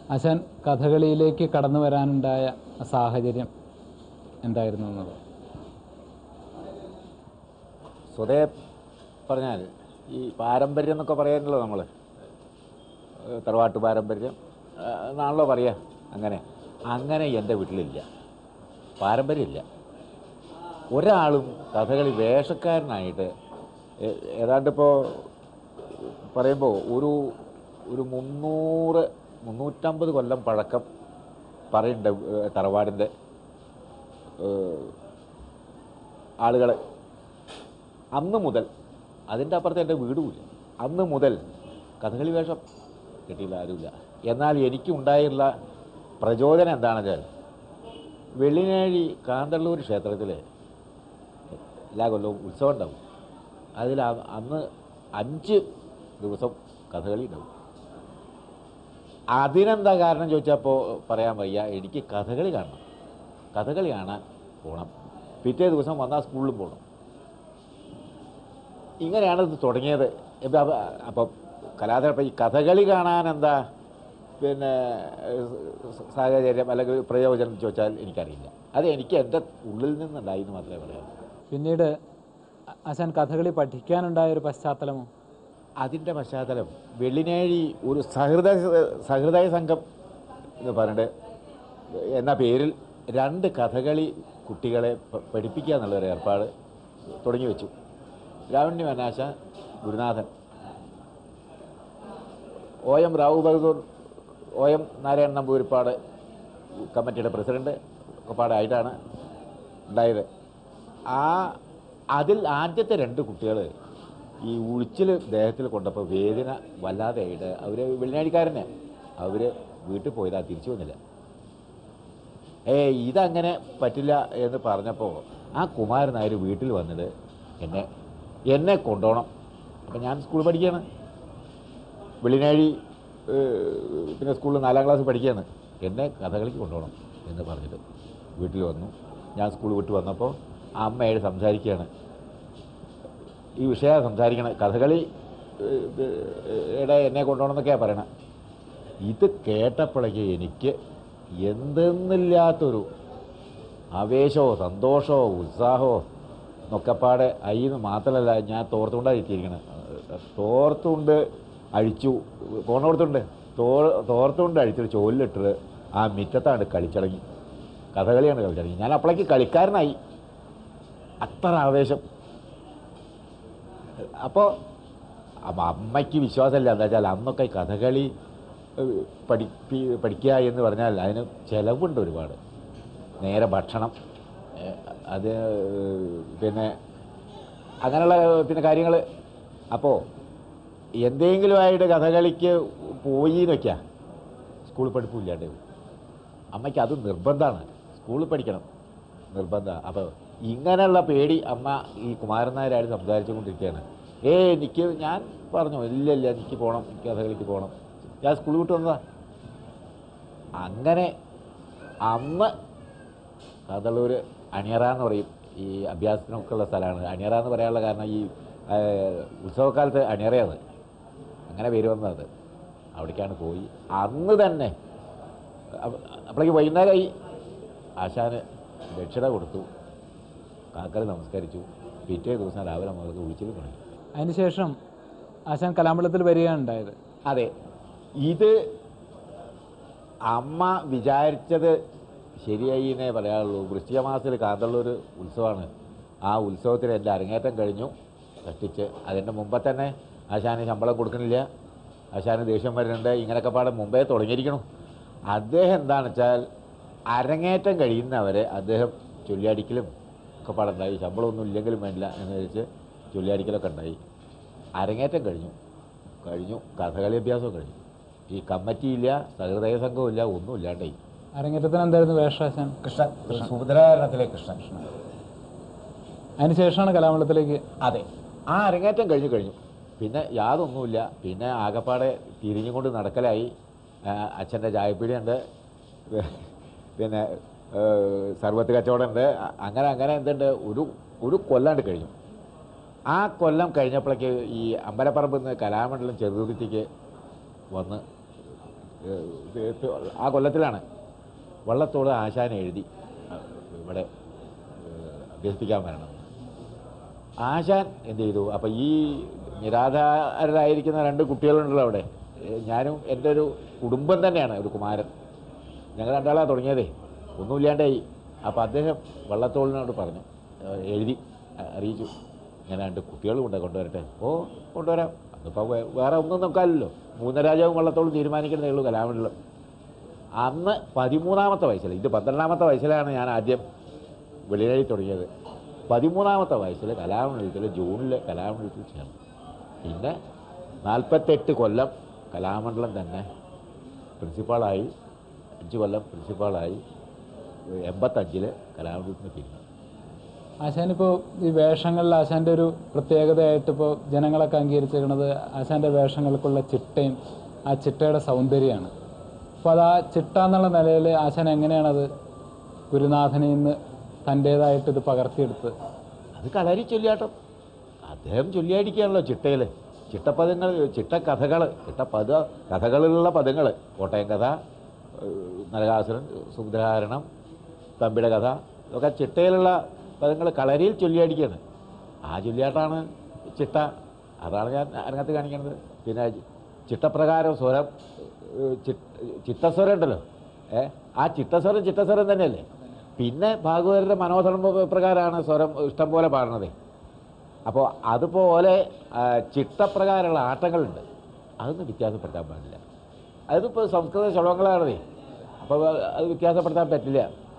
ആശാൻ കഥകളിയിലേക്ക് കടന്നു വരാനുണ്ടായ സാഹചര്യം എന്തായിരുന്നു എന്നുള്ളത് സ്വതേ പറഞ്ഞാൽ ഈ പാരമ്പര്യം എന്നൊക്കെ പറയാനല്ലോ നമ്മൾ തറവാട്ട് പാരമ്പര്യം ആ, എന്നാണല്ലോ പറയുക അങ്ങനെ അങ്ങനെ എൻ്റെ വീട്ടിലില്ല പാരമ്പര്യമില്ല ഒരാളും കഥകളി വേഷക്കാരനായിട്ട് ഏ- ഏതാണ്ടിപ്പോൾ പറയുമ്പോൾ ഒരു ഒരു മുന്നൂറ് മുന്നൂറ്റമ്പത് കൊല്ലം പഴക്കം പറയുന്നുണ്ട് തറവാടിൻ്റെ ആളുകൾ അന്ന് മുതൽ അതിൻ്റെ അപ്പുറത്ത് എൻ്റെ വീടുമില്ല അന്ന് മുതൽ കഥകളി വേഷം കിട്ടിയില്ല ആരുമില്ല എന്നാൽ എനിക്കുണ്ടായുള്ള പ്രചോദനം എന്താണെന്ന് വെച്ചാൽ വെള്ളിനേഴി കാന്തള്ളൂർ ക്ഷേത്രത്തിൽ എല്ലാ കൊല്ലവും ഉത്സവം ഉണ്ടാവും അതിൽ അ- അന്ന് അഞ്ച് ദിവസം കഥകളി ഉണ്ടാവും അതിനെന്താ കാരണം ചോദിച്ചപ്പോൾ പറയാൻ വയ്യ എനിക്ക് കഥകളി കാണണം കഥകളി കാണാൻ പോകണം പിറ്റേ ദിവസം വന്നാൽ സ്കൂളിലും പോകണം ഇങ്ങനെയാണ് ഇത് തുടങ്ങിയത് ഇപ്പം അപ്പ- അപ്പം കലാതര ഇപ്പം ഈ കഥകളി കാണാൻ എന്താ പിന്നെ ഏഹ്, സ- സാഹചര്യം അല്ലെങ്കിൽ പ്രയോജനം ചോദിച്ചാൽ എനിക്കറിയില്ല അത് എനിക്ക് എൻ്റെ ഉള്ളിൽ നിന്നുണ്ടായി എന്ന് മാത്രമേ പറയാവൂ പിന്നീട് ആ- ആശാൻ കഥകളി പഠിക്കാനുണ്ടായ ഒരു പശ്ചാത്തലമോ അതിൻ്റെ പശ്ചാത്തലം വെള്ളിനേഴി ഒരു സഹൃദയ സഹൃദയ സംഘം എന്ന് പറഞ്ഞിട്ട് എന്ന പേരിൽ രണ്ട് കഥകളി കുട്ടികളെ പ- പഠിപ്പിക്കുക എന്നുള്ളൊരു ഏർപ്പാട് തുടങ്ങി വെച്ചു രാവണ്യ വനാശ ഗുരുനാഥൻ O M Rao Bahadur O M Narayanan Namboodiripad കമ്മിറ്റിയുടെ പ്രസിഡന്റ് ഒക്കെ പാടായിട്ടാണ് ഉണ്ടായത് ആ അതിൽ ആദ്യത്തെ രണ്ട് കുട്ടികൾ ഈ ഉഴിച്ചിൽ ദേഹത്തിൽ കൊണ്ടപ്പോൾ വേദന വല്ലാതെ ആയിട്ട് അവർ വെള്ളിനാടിക്കാരനെ അവർ വീട്ടിൽ പോയതാ തിരിച്ചു വന്നില്ല ഏ ഇതങ്ങനെ പറ്റില്ല എന്ന് പറഞ്ഞപ്പോൾ ആ കുമാരൻ നായർ വീട്ടിൽ വന്നിട്ട് എന്നെ എന്നെ കൊണ്ടുപോകണം അപ്പം ഞാൻ സ്കൂളിൽ പഠിക്കുകയാണ് വെള്ളിനാഴി ഏഹ്, പിന്നെ സ്കൂളിൽ നാലാം ക്ലാസ് പഠിക്കുകയാണ് എന്നെ കഥകളിക്ക് കൊണ്ടുപോകണം എന്ന് പറഞ്ഞിട്ട് വീട്ടിൽ വന്നു ഞാൻ സ്കൂൾ വിട്ട് വന്നപ്പോൾ അമ്മയോട് സംസാരിക്കുകയാണ് ഈ വിഷയം സംസാരിക്കണം കഥകളി ഏഹ്, ഏഹ്, യുടെ എന്നെ കൊണ്ടുപോകണം എന്നൊക്കെയാണ് പറയണത് ഇത് കേട്ടപ്പോഴേക്ക് എനിക്ക് എന്തെന്നില്ലാത്തൊരു ആവേശമോ സന്തോഷമോ ഉത്സാഹമോ എന്നൊക്കെപ്പാടെ അയിന്ന് മാത്രമല്ല ഞാൻ തോർത്തുകൊണ്ടാണ് എത്തിയിരിക്കണത് തോർത്തുകൊണ്ട് അഴിച്ചു പോണോടത്തുണ്ട് തോ തോർത്തുകൊണ്ട് അഴിച്ചിട്ട് ചോലിലിട്ട് ആ മിറ്റത്താണ് കളിച്ചടങ്ങി കഥകളിയാണ് കളിച്ചടങ്ങി ഞാൻ അപ്പോഴേക്ക് കളിക്കാരനായി അത്ര ആവേശം അപ്പോൾ അമ്മയ്ക്ക് വിശ്വാസമില്ല എന്താ വെച്ചാൽ അന്നൊക്കെ കഥകളി ഏഹ്, പഠിപ്പി പഠിക്കുക എന്ന് പറഞ്ഞാൽ അതിന് ചിലവുണ്ട് ഒരുപാട് നേരെ ഭക്ഷണം ഏഹ്, അത് ഏഹ്, പിന്നെ അങ്ങനെയുള്ള പിന്നെ കാര്യങ്ങൾ അപ്പോൾ എന്തെങ്കിലുമായിട്ട് കഥകളിക്ക് പോയി എന്ന് വയ്ക്കുക സ്കൂളിൽ പഠിപ്പില്ലാണ്ട് അമ്മയ്ക്ക് അത് നിർബന്ധമാണ് സ്കൂളിൽ പഠിക്കണം നിർബന്ധമാണ് അപ്പോൾ ഇങ്ങനെയുള്ള പേടി അമ്മ ഈ കുമാരൻ നായരായിട്ട് സംസാരിച്ചു കൊണ്ടിരിക്കുകയാണ് ഏ എനിക്ക് ഞാൻ പറഞ്ഞു ഇല്ല ഇല്ല എനിക്ക് പോകണം എനിക്ക് കഥകളിക്ക് പോകണം ഞാൻ സ്കൂളിൽ വിട്ട് വന്നതാ അങ്ങനെ അന്ന് കഥളൂർ അണിയറ എന്ന് പറയും ഈ അഭ്യാസത്തിനൊക്കെ ഉള്ള സ്ഥലമാണ് അണിയറ എന്ന് പറയാനുള്ള കാരണം ഈ ആ, ഉത്സവക്കാലത്ത് അണിയറയാണ് അങ്ങനെ പേര് വന്നത് അവിടേക്കാണ് പോയി അന്ന് തന്നെ അപ്പ- അപ്പോഴേക്ക് വൈകുന്നേരമായി ആശാന് ദക്ഷിണ കൊടുത്തു കാക്കറി നമസ്കരിച്ചു പിറ്റേ ദിവസം രാവിലെ മുതൽ വിളിച്ചിൽ തുടങ്ങി അതിനുശേഷം ആശാൻ കലാമണ്ഡലത്തിൽ വരികയാണ് ഉണ്ടായത് അതെ ഇത് അമ്മ വിചാരിച്ചത് ശരിയായി എന്നേ പറയാനുള്ളൂ വൃശ്ചിക മാസത്തിൽ കാന്തള്ളൂർ ഉത്സവമാണ് ആ ഉത്സവത്തിൽ എൻ്റെ അരങ്ങേറ്റം കഴിഞ്ഞു കഷ്ടിച്ച് അതിൻ്റെ മുമ്പ് തന്നെ ആശാന് ശമ്പളം കൊടുക്കണില്ല ആശാന് ദേഷ്യം വരുന്നുണ്ട് ഇങ്ങനെയൊക്കെ പാടെ മുമ്പേ തുടങ്ങിയിരിക്കണം അദ്ദേഹം എന്താണെന്ന് വെച്ചാൽ അരങ്ങേറ്റം കഴിയുന്നവരെ അദ്ദേഹം ചൊല്ലിയടിക്കലും ഒക്കെ പാടുണ്ടായി ശമ്പളമൊന്നും ഇല്ലെങ്കിലും വേണ്ടില്ല എന്ന് വെച്ച് ചൊല്ലിയടിക്കലൊക്കെ ഉണ്ടായി അരങ്ങേറ്റം കഴിഞ്ഞു കഴിഞ്ഞു കഥകളി അഭ്യാസവും കഴിഞ്ഞു ഈ കമ്മിറ്റിയില്ല സഹൃദയ സംഘമില്ല ഒന്നും ഇല്ലാണ്ടായി അരങ്ങേറ്റത്തിന് എന്തായിരുന്നു വേഷം ആശാൻ കൃഷ്ണൻ സുഭദ്രാരണത്തിലെ കൃഷ്ണൻ അതിനുശേഷമാണ് കലാമണ്ഡലത്തിലേക്ക് അതെ ആ അരങ്ങേറ്റം കഴിഞ്ഞു കഴിഞ്ഞു പിന്നെ യാതൊന്നുമില്ല പിന്നെ ആകപ്പാടെ തിരിഞ്ഞുകൊണ്ട് നടക്കലായി ആ, അച്ഛൻ്റെ ചായപ്പീടിയുണ്ട് പിന്നെ ഏഹ്, സർവത്ത് കച്ചവടമുണ്ട് അ- അങ്ങനെ അങ്ങനെ എന്തുണ്ട് ഒരു ഒരു കൊല്ലാണ്ട് കഴിഞ്ഞു ആ കൊല്ലം കഴിഞ്ഞപ്പോഴേക്ക് ഈ അമ്പലപ്പറമ്പിൽ നിന്ന് കലാമണ്ഡലം ചെറുതുരുത്തിക്ക് വന്ന് ഏഹ്, ആ കൊല്ലത്തിലാണ് വള്ളത്തോട് ആശാൻ എഴുതി അഹ് ഇവിടെ ഏഹ്, അഭ്യസിപ്പിക്കാൻ വരണം ആശാൻ എന്ത് ചെയ്തു അപ്പം ഈ നിരാധാരരായിരിക്കുന്ന രണ്ട് കുട്ടികളുണ്ടല്ലോ അവിടെ ഏഹ്, ഞാനും എൻ്റെ ഒരു കുടുംബം തന്നെയാണ് ഒരു കുമാരൻ ഞങ്ങൾ രണ്ടാളാണ് തുടങ്ങിയതേ ഒന്നുമില്ലാണ്ടായി അപ്പോൾ അദ്ദേഹം വള്ളത്തോളിനോട് പറഞ്ഞു ഏഹ്, എഴുതി അ- അറിയിച്ചു ഇങ്ങനെ രണ്ട് കുട്ടികൾ കൊണ്ട് കൊണ്ടുവരട്ടെ ഓ കൊണ്ടുവരാം അതിപ്പോൾ വേറെ ഒന്നും നോക്കാമല്ലോ മൂന്നരാജാവും വള്ളത്തോളും തീരുമാനിക്കുന്നതേ ഉള്ളൂ കലാമണ്ഡലം അന്ന് പതിമൂന്നാമത്തെ വയസ്സിൽ ഇത് പന്ത്രണ്ടാമത്തെ വയസ്സിലാണ് ഞാൻ ആദ്യം വെളിയിലായി തുടങ്ങിയത് പതിമൂന്നാമത്തെ വയസ്സിൽ കലാമണ്ഡലത്തിൽ ജൂണിൽ കലാമണ്ഡലത്തിൽ ചേർന്നു പിന്നെ നാൽപ്പത്തെട്ട് കൊല്ലം കലാമണ്ഡലം തന്നെ പ്രിൻസിപ്പാളായി അഞ്ച് കൊല്ലം പ്രിൻസിപ്പാളായി എൺപത്തഞ്ചിൽ കലാമണ്ഡലത്തിന് പിരിഞ്ഞു ആശാനിപ്പോൾ ഈ വേഷങ്ങളിൽ ആശാൻ്റെ ഒരു പ്രത്യേകതയായിട്ട് ഇപ്പോൾ ജനങ്ങളൊക്കെ അംഗീകരിച്ചിരിക്കുന്നത് ആശാൻ്റെ വേഷങ്ങൾക്കുള്ള ചിട്ടയും ആ ചിട്ടയുടെ സൗന്ദര്യമാണ് അപ്പോൾ അത് ആ ചിട്ട എന്നുള്ള നിലയിൽ ആശാൻ എങ്ങനെയാണത് ഗുരുനാഥനിൽ നിന്ന് തൻ്റേതായിട്ട് ഇത് പകർത്തിയെടുത്തത് അത് കളരി ചൊല്ലിയാട്ടം അദ്ദേഹം ചൊല്ലിയാടിക്കുകയാണല്ലോ ചിട്ടയിൽ ചിട്ടപ്പദങ്ങൾ ചിട്ടക്കഥകൾ ചിട്ടപദ കഥകളിലുള്ള പദങ്ങൾ കോട്ടയം കഥ ഏഹ് നരകാസുരൻ സുഭദ്രഹാരണം തമ്പിയുടെ കഥ ഇതൊക്കെ ചിട്ടയിലുള്ള പദങ്ങൾ കളരിയിൽ ചൊല്ലിയാടിക്കുകയാണ് ആ ചൊല്ലിയാട്ടാണ് ചിട്ട അതാണ് ഞാൻ അതിനകത്ത് കാണിക്കുന്നത് പിന്നെ ചിട്ടപ്രകാരം സ്വരം ഏഹ് ചി- ചിത്തസ്വരം ഉണ്ടല്ലോ ഏ ആ ചിത്തസ്വരം ചിത്തസ്വരം തന്നെയല്ലേ പിന്നെ ഭാഗവതരുടെ മനോധർമ്മ പ്രകാരമാണ് സ്വരം ഇഷ്ടം പോലെ പാടുന്നത് അപ്പോൾ അതുപോലെ ആ, ചിട്ടപ്രകാരമുള്ള ആട്ടങ്ങളുണ്ട് അതൊന്നും വ്യത്യാസപ്പെടുത്താൻ പാടില്ല അതിപ്പോൾ സംസ്കൃത ശ്ലോകങ്ങളാണതേ അപ്പോൾ അത് വ്യത്യാസപ്പെടുത്താൻ പറ്റില്ല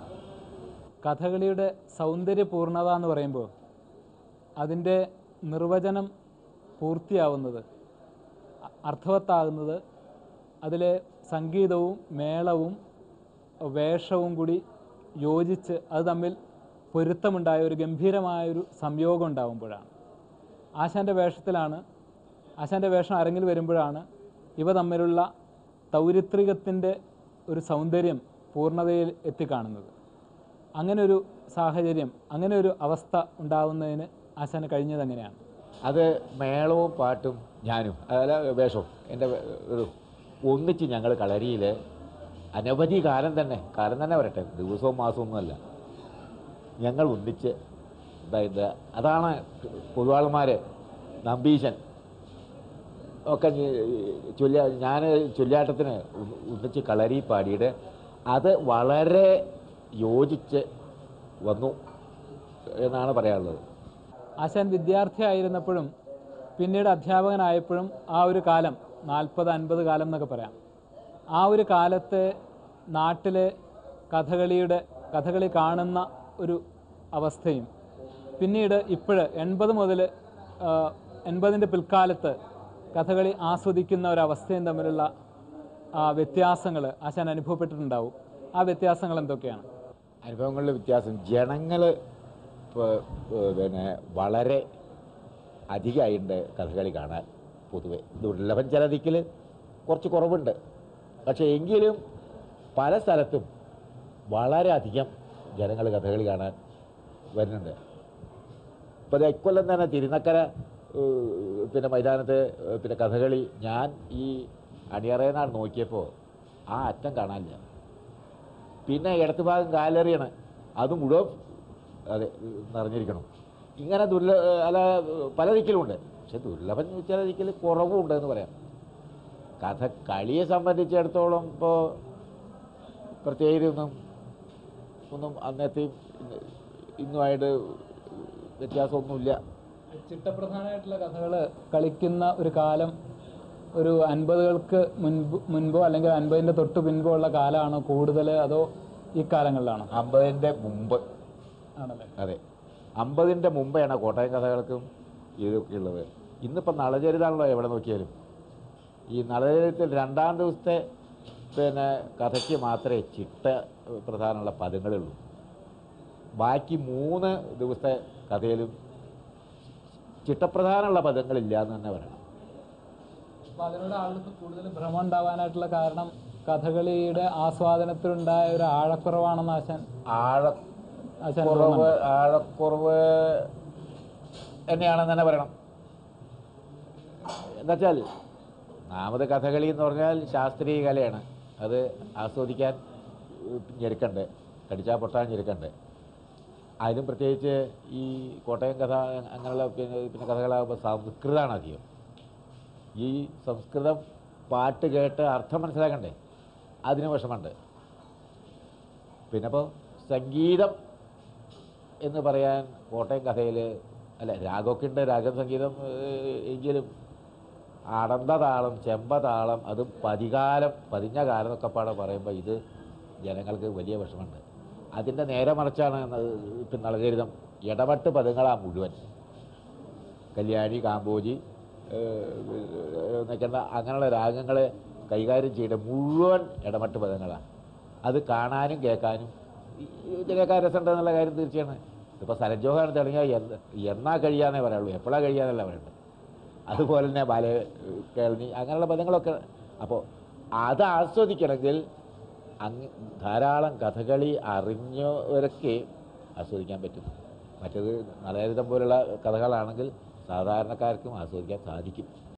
കഥകളിയുടെ സൗന്ദര്യപൂർണത എന്ന് പറയുമ്പോൾ അതിൻ്റെ നിർവചനം പൂർത്തിയാവുന്നത് അ- അർത്ഥവത്താകുന്നത് അതിലെ സംഗീതവും മേളവും വേഷവും കൂടി യോജിച്ച് അത് തമ്മിൽ പൊരുത്തമുണ്ടായ ഒരു ഗംഭീരമായൊരു സംയോഗം ഉണ്ടാകുമ്പോഴാണ് ആശാൻ്റെ വേഷത്തിലാണ് ആശാൻ്റെ വേഷം അരങ്ങിൽ വരുമ്പോഴാണ് ഇവ തമ്മിലുള്ള തൗരിത്രികത്തിൻ്റെ ഒരു സൗന്ദര്യം പൂർണ്ണതയിൽ എത്തിക്കാണുന്നത് അങ്ങനെ ഒരു സാഹചര്യം അങ്ങനെ ഒരു അവസ്ഥ ഉണ്ടാവുന്നതിന് ആശാന് കഴിഞ്ഞത് എങ്ങനെയാണ് അത് മേളവും പാട്ടും ഞാനും അതല്ല വേഷവും എൻ്റെ വേ- ഒരു ഒന്നിച്ച് ഞങ്ങൾ കളരിയിൽ അനവധി കാലം തന്നെ കാലം തന്നെ വരട്ടെ ദിവസവും മാസവും ഒന്നുമല്ല ഞങ്ങൾ ഒന്നിച്ച് അതായത് അതാണ് പൊതുവാൾമാർ നമ്പീശൻ ഒക്കെ ചൊല്ലിയ ഞാൻ ചൊല്ലിയാട്ടത്തിന് ഒ- ഒന്നിച്ച് കളരി പാടിയിട്ട് അത് വളരെ യോജിച്ച് വന്നു എന്നാണ് പറയാനുള്ളത് ആശാൻ വിദ്യാർത്ഥിയായിരുന്നപ്പോഴും പിന്നീട് അധ്യാപകനായപ്പോഴും ആ ഒരു കാലം നാൽപ്പത് അൻപത് കാലം എന്നൊക്കെ പറയാം ആ ഒരു കാലത്തെ നാട്ടിലെ കഥകളിയുടെ കഥകളി കാണുന്ന ഒരു അവസ്ഥയും പിന്നീട് ഇപ്പോഴ് എൺപത് മുതൽ എൺപതിൻ്റെ പിൽക്കാലത്ത് കഥകളി ആസ്വദിക്കുന്ന ഒരവസ്ഥയും തമ്മിലുള്ള വ്യത്യാസങ്ങൾ ആശാൻ അനുഭവപ്പെട്ടിട്ടുണ്ടാവും ആ വ്യത്യാസങ്ങൾ എന്തൊക്കെയാണ് അനുഭവങ്ങളുടെ വ്യത്യാസം ജനങ്ങൾ പിന്നെ വളരെ അധികമായിട്ടുണ്ട് കഥകളി കാണാൻ പൊതുവെ ദുർലഭം ചില ദിക്കിൽ കുറച്ച് കുറവുണ്ട് പക്ഷേ എങ്കിലും പല സ്ഥലത്തും വളരെയധികം ജനങ്ങൾ കഥകളി കാണാൻ വരുന്നുണ്ട് ഇപ്പോൾ ഇത് ഇക്കൊല്ലം തന്നെ തിരുനക്കര ഏഹ്, പിന്നെ മൈതാനത്ത് ഏഹ്, പിന്നെ കഥകളി ഞാൻ ഈ അണിയറേനാട് നോക്കിയപ്പോൾ ആ അറ്റം കാണാനില്ല പിന്നെ ഇടത്ത് ഭാഗം ഗാലറിയാണ് അത് മുഴുവൻ അതെ നിറഞ്ഞിരിക്കണം ഇങ്ങനെ ദുർല അല്ല പല ദിക്കിലുമുണ്ട് പക്ഷെ ദുർലഭം ചില ദിക്കിൽ കുറവുണ്ട് എന്ന് പറയാം കഥ കളിയെ സംബന്ധിച്ചിടത്തോളം ഇപ്പോൾ പ്രത്യേകിച്ചൊന്നും ഒന്നും അന്നത്തെയും ഇന്ന് ഇന്നുമായിട്ട് വ്യത്യാസമൊന്നുമില്ല ചിട്ടപ്രധാനമായിട്ടുള്ള കഥകൾ കളിക്കുന്ന ഒരു കാലം ഒരു അൻപതുകൾക്ക് മുൻപ് മുൻപോ അല്ലെങ്കിൽ അൻപതിൻ്റെ തൊട്ട് പിൻപോ ഉള്ള കാലമാണോ കൂടുതൽ അതോ ഈ കാലങ്ങളിലാണോ അമ്പതിൻ്റെ മുമ്പ് ആണല്ലേ അതെ അമ്പതിൻ്റെ മുമ്പെയാണ് കോട്ടയം കഥകൾക്കും ഇതൊക്കെ ഉള്ളത് ഇന്നിപ്പം നളചരിതാണല്ലോ എവിടെ നോക്കിയാലും ഈ നളചരിതത്തിൽ രണ്ടാം ദിവസത്തെ പിന്നെ കഥയ്ക്ക് മാത്രമേ ചിട്ട പ്രധാനമുള്ള പദങ്ങളുള്ളൂ ബാക്കി മൂന്ന് ദിവസത്തെ കഥയിലും ചിട്ടപ്രധാനമുള്ള പദങ്ങളില്ല എന്ന് തന്നെ പറയണം അപ്പോൾ അതിനോട് ആളുകൾക്ക് കൂടുതൽ ഭ്രമം ഉണ്ടാവാനായിട്ടുള്ള കാരണം കഥകളിയുടെ ആസ്വാദനത്തിലുണ്ടായ ഒരു ആഴക്കുറവാണെന്ന് ആശാൻ ആഴ ആശാൻ കുറവ് ആഴക്കുറവ് തന്നെയാണെന്ന് തന്നെ പറയണം എന്നുവെച്ചാൽ ഒന്നാമത് കഥകളി എന്ന് പറഞ്ഞാൽ ശാസ്ത്രീയ കലയാണ് അത് ആസ്വദിക്കാൻ ഏഹ്, ഞെരുക്കണ്ട് കടിച്ചാൽ പൊട്ടാൻ ഞെരുക്കണ്ട് അതിലും പ്രത്യേകിച്ച് ഈ കോട്ടയം കഥ അങ്ങനെയുള്ള പിന്നെ പിന്നെ കഥകളാകുമ്പോൾ സംസ്കൃതമാണ് അധികം ഈ സംസ്കൃതം പാട്ട് കേട്ട് അർത്ഥം മനസ്സിലാക്കണ്ടേ അതിന് വിഷമമുണ്ട് പിന്നെ ഇപ്പോൾ സംഗീതം എന്ന് പറയാൻ കോട്ടയം കഥയിൽ അല്ല രാഗമൊക്കെ ഉണ്ട് രാഗം സംഗീതം ഏഹ്, എങ്കിലും അടന്ത താളം ചെമ്പ താളം അതും പതികാലം പതിഞ്ഞ കാലം എന്നൊക്കെ പാടെ പറയുമ്പോൾ ഇത് ജനങ്ങൾക്ക് വലിയ വിഷമമുണ്ട് അതിൻ്റെ നേരെ മറിച്ചാണ് ഇപ്പം നളചരിതം ഇടപെട്ട് പദങ്ങളാ മുഴുവൻ കല്യാണി കാമ്പോജി എന്നൊക്കെയുള്ള അങ്ങനെയുള്ള രാഗങ്ങളെ കൈകാര്യം ചെയ്യേണ്ട മുഴുവൻ ഇടമട്ട് പദങ്ങളാണ് അത് കാണാനും കേൾക്കാനും ഇതിനൊക്കെ രസമുണ്ടെന്നുള്ള കാര്യം തീർച്ചയാണ് ഇപ്പോൾ സരജോഹാണ് തുടങ്ങിയാൽ എന്ന് എന്നാ കഴിയാന്നേ പറയുള്ളൂ എപ്പോഴാണ് കഴിയാന്നല്ല പറയണ്ടത് അതുപോലെ തന്നെ ബാല കേൾനി അങ്ങനെയുള്ള പദങ്ങളൊക്കെ അപ്പോൾ അത് ആസ്വദിക്കണമെങ്കിൽ അങ്ങ് ധാരാളം കഥകളി അറിഞ്ഞവരൊക്കെ ആസ്വദിക്കാൻ പറ്റും മറ്റേത് നളചരിതം പോലുള്ള കഥകളാണെങ്കിൽ സാധാരണക്കാർക്കും ആസ്വദിക്കാൻ സാധിക്കും